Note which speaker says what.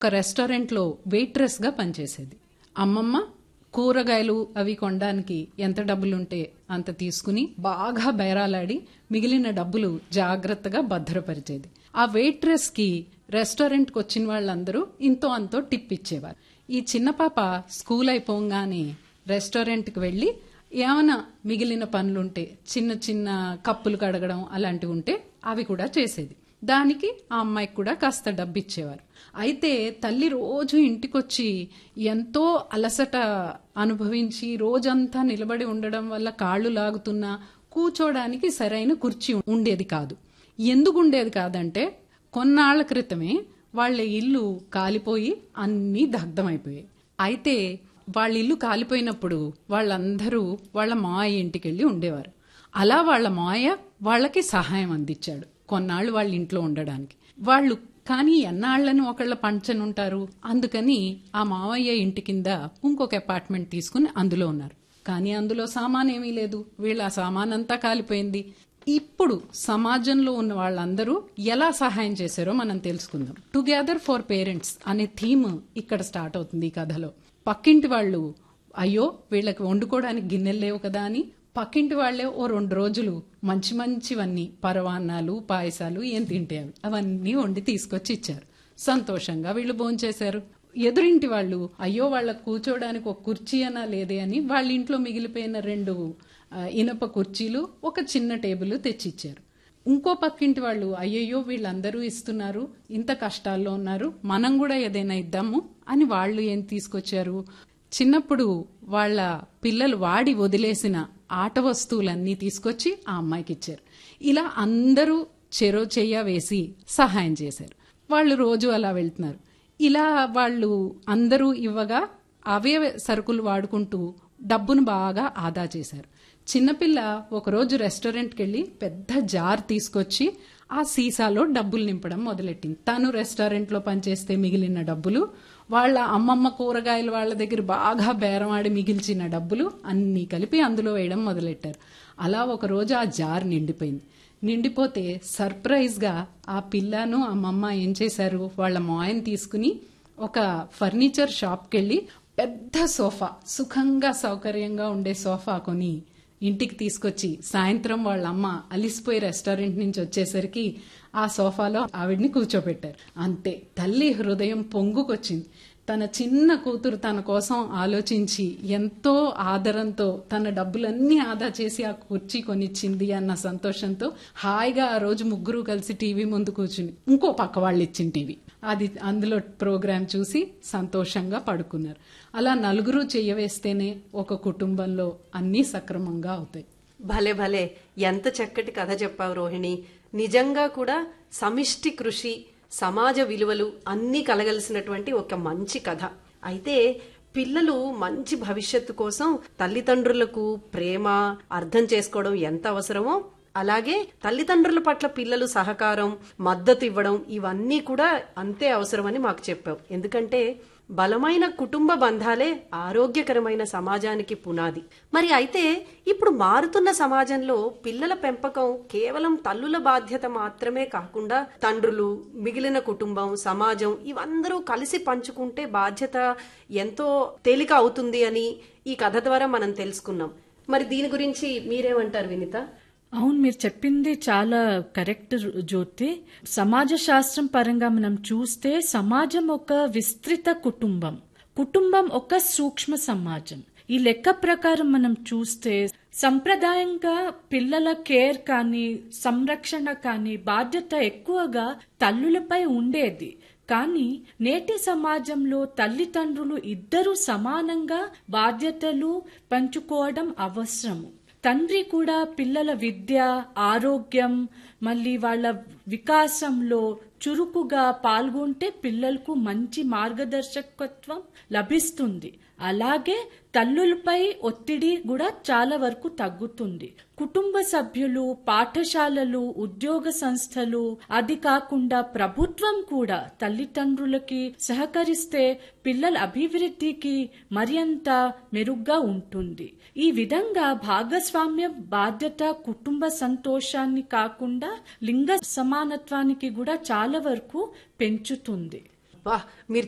Speaker 1: ఒక రెస్టారెంట్లో వెయిట్రెస్ గా పనిచేసేది అమ్మమ్మ కూరగాయలు అవి కొనడానికి ఎంత డబ్బులుంటే అంత తీసుకుని బాగా బేరాలాడి మిగిలిన డబ్బులు జాగ్రత్తగా భద్రపరిచేది ఆ వెయిట్రెస్ కి రెస్టారెంట్కి వచ్చిన వాళ్ళందరూ ఇంతో అంతో టిప్ ఇచ్చేవారు ఈ చిన్న పాప స్కూల్ అయిపోగానే రెస్టారెంట్కి వెళ్ళి ఏమైనా మిగిలిన పనులుంటే చిన్న చిన్న కప్పులు కడగడం అలాంటివి ఉంటే అవి కూడా చేసేది దానికి ఆ అమ్మాయికి కూడా కాస్త డబ్బు ఇచ్చేవారు అయితే తల్లి రోజు ఇంటికొచ్చి ఎంతో అలసట అనుభవించి రోజంతా నిలబడి ఉండడం వల్ల కాళ్ళు లాగుతున్నా కూర్చోడానికి సరైన కుర్చీ ఉండేది కాదు ఎందుకు ఉండేది కాదంటే కొన్నాళ్ల క్రితమే వాళ్ళ ఇల్లు కాలిపోయి అన్నీ దగ్ధమైపోయాయి అయితే వాళ్ళ ఇల్లు కాలిపోయినప్పుడు వాళ్ళందరూ వాళ్ళ మాయ ఇంటికి వెళ్ళి ఉండేవారు అలా వాళ్ళ మాయ వాళ్ళకి సహాయం అందించాడు కొన్నాళ్ళు వాళ్ళ ఇంట్లో ఉండడానికి వాళ్ళు కానీ ఎన్నాళ్లని ఒకళ్ళ పంచనుంటారు అందుకని ఆ మావయ్య ఇంటి కింద ఇంకొక అపార్ట్మెంట్ తీసుకుని అందులో ఉన్నారు కానీ అందులో సామాన్ ఏమీ లేదు వీళ్ళ ఆ సామాన్ అంతా కాలిపోయింది ఇప్పుడు సమాజంలో ఉన్న వాళ్ళందరూ ఎలా సహాయం చేశారో మనం తెలుసుకుందాం టుగెదర్ ఫర్ పేరెంట్స్ అనే థీమ్ ఇక్కడ స్టార్ట్ అవుతుంది ఈ కథలో పక్కింటి వాళ్ళు అయ్యో వీళ్ళకి వండుకోవడానికి గిన్నెలు లేవు కదా అని పక్కింటి వాళ్లే ఓ రెండు రోజులు మంచి మంచివన్నీ పరవాన్నాలు పాయసాలు ఏం తింటే అవి అవన్నీ వండి తీసుకొచ్చి ఇచ్చారు సంతోషంగా వీళ్ళు భోంచేశారు ఎదురింటి వాళ్ళు అయ్యో వాళ్ళకు కూర్చోవడానికి ఒక కుర్చీ అనా లేదే అని వాళ్ళ ఇంట్లో మిగిలిపోయిన రెండు ఆ, ఇనప కుర్చీలు ఒక చిన్న టేబుల్ తెచ్చిచ్చారు ఇంకో పక్కింటి వాళ్ళు అయ్యయ్యో వీళ్ళందరూ ఇస్తున్నారు ఇంత కష్టాల్లో ఉన్నారు మనం కూడా ఏదైనా ఇద్దాము అని వాళ్ళు ఏం తీసుకొచ్చారు చిన్నప్పుడు వాళ్ళ పిల్లలు వాడి వదిలేసిన ఆట వస్తువులన్నీ తీసుకొచ్చి ఆ అమ్మాయికి ఇచ్చారు ఇలా అందరూ చెరో చెయ్య వేసి సహాయం చేశారు వాళ్ళు రోజు అలా వెళ్తున్నారు ఇలా వాళ్ళు అందరూ ఇవ్వగా అవే సరుకులు వాడుకుంటూ డబ్బును బాగా ఆదా చేశారు చిన్నపిల్ల ఒకరోజు రెస్టారెంట్కి వెళ్ళి పెద్ద జార్ తీసుకొచ్చి ఆ సీసాలో డబ్బులు నింపడం మొదలెట్టింది తను రెస్టారెంట్లో పనిచేస్తే మిగిలిన డబ్బులు వాళ్ళ అమ్మమ్మ కూరగాయలు వాళ్ళ దగ్గర బాగా బేరమాడి మిగిల్చిన డబ్బులు అన్నీ కలిపి అందులో వేయడం మొదలెట్టారు అలా ఒక రోజు ఆ జార్ నిండిపోయింది నిండిపోతే సర్ప్రైజ్ గా ఆ పిల్లను అమ్మమ్మ ఏం చేశారు వాళ్ళ మాయని తీసుకుని ఒక ఫర్నిచర్ షాప్కి వెళ్ళి పెద్ద సోఫా సుఖంగా సౌకర్యంగా ఉండే సోఫా కొని ఇంటికి తీసుకొచ్చి సాయంత్రం వాళ్ళ అమ్మ అలిసిపోయి రెస్టారెంట్ నుంచి వచ్చేసరికి ఆ సోఫాలో ఆవిడ్ని కూర్చోబెట్టారు అంతే తల్లి హృదయం పొంగుకొచ్చింది తన చిన్న కూతురు తన కోసం ఆలోచించి ఎంతో ఆదరంతో తన డబ్బులన్నీ ఆదా చేసి ఆ కుర్చీ కొనిచ్చింది అన్న సంతోషంతో హాయిగా ఆ రోజు ముగ్గురు కలిసి టీవీ ముందు కూర్చుని ఇంకో పక్క వాళ్ళు ఇచ్చిన టీవీ అది అందులో ప్రోగ్రాం చూసి సంతోషంగా పడుకున్నారు అలా నలుగురు చెయ్యవేస్తేనే ఒక కుటుంబంలో అన్నీ సక్రమంగా అవుతాయి
Speaker 2: భలే భలే ఎంత చక్కటి కథ చెప్పావు రోహిణి నిజంగా కూడా సమిష్టి కృషి సమాజ విలువలు అన్నీ కలగలిసినటువంటి ఒక మంచి కథ అయితే పిల్లలు మంచి భవిష్యత్తు కోసం తల్లిదండ్రులకు ప్రేమ అర్థం చేసుకోవడం ఎంత అవసరమో అలాగే తల్లిదండ్రుల పట్ల పిల్లలు సహకారం మద్దతు ఇవ్వడం ఇవన్నీ కూడా అంతే అవసరమని మాకు చెప్పావు ఎందుకంటే బలమైన కుటుంబ బంధాలే ఆరోగ్యకరమైన సమాజానికి పునాది మరి అయితే ఇప్పుడు మారుతున్న సమాజంలో పిల్లల పెంపకం కేవలం తల్లుల బాధ్యత మాత్రమే కాకుండా తండ్రులు మిగిలిన కుటుంబం సమాజం ఇవందరూ కలిసి పంచుకుంటే బాధ్యత ఎంతో తేలిక అవుతుంది అని ఈ కథ ద్వారా మనం తెలుసుకున్నాం మరి దీని గురించి మీరేమంటారు వినిత
Speaker 3: అవును మీరు చెప్పింది చాలా కరెక్ట్ జ్యోతి సమాజ శాస్త్రం పరంగా మనం చూస్తే సమాజం ఒక విస్తృత కుటుంబం కుటుంబం ఒక సూక్ష్మ సమాజం ఈ లెక్క ప్రకారం మనం చూస్తే సంప్రదాయంగా పిల్లల కేర్ కానీ సంరక్షణ కానీ బాధ్యత ఎక్కువగా తల్లులపై ఉండేది కానీ నేటి సమాజంలో తల్లిదండ్రులు ఇద్దరు సమానంగా బాధ్యతలు పంచుకోవడం అవసరము తండ్రి కూడా పిల్లల విద్య ఆరోగ్యం మళ్ళీ వాళ్ళ వికాసంలో చురుకుగా పాల్గొంటే పిల్లలకు మంచి మార్గదర్శకత్వం లభిస్తుంది అలాగే తల్లులపై ఒత్తిడి కూడా చాలా వరకు తగ్గుతుంది కుటుంబ సభ్యులు పాఠశాలలు ఉద్యోగ సంస్థలు అది కాకుండా ప్రభుత్వం కూడా తల్లిదండ్రులకి సహకరిస్తే పిల్లల అభివృద్ధికి మరింత మెరుగ్గా ఉంటుంది ఈ విధంగా భాగస్వామ్య బాధ్యత కుటుంబ సంతోషాన్ని కాకుండా లింగ సమానత్వానికి కూడా చాలా వరకు పెంచుతుంది
Speaker 2: వా మీరు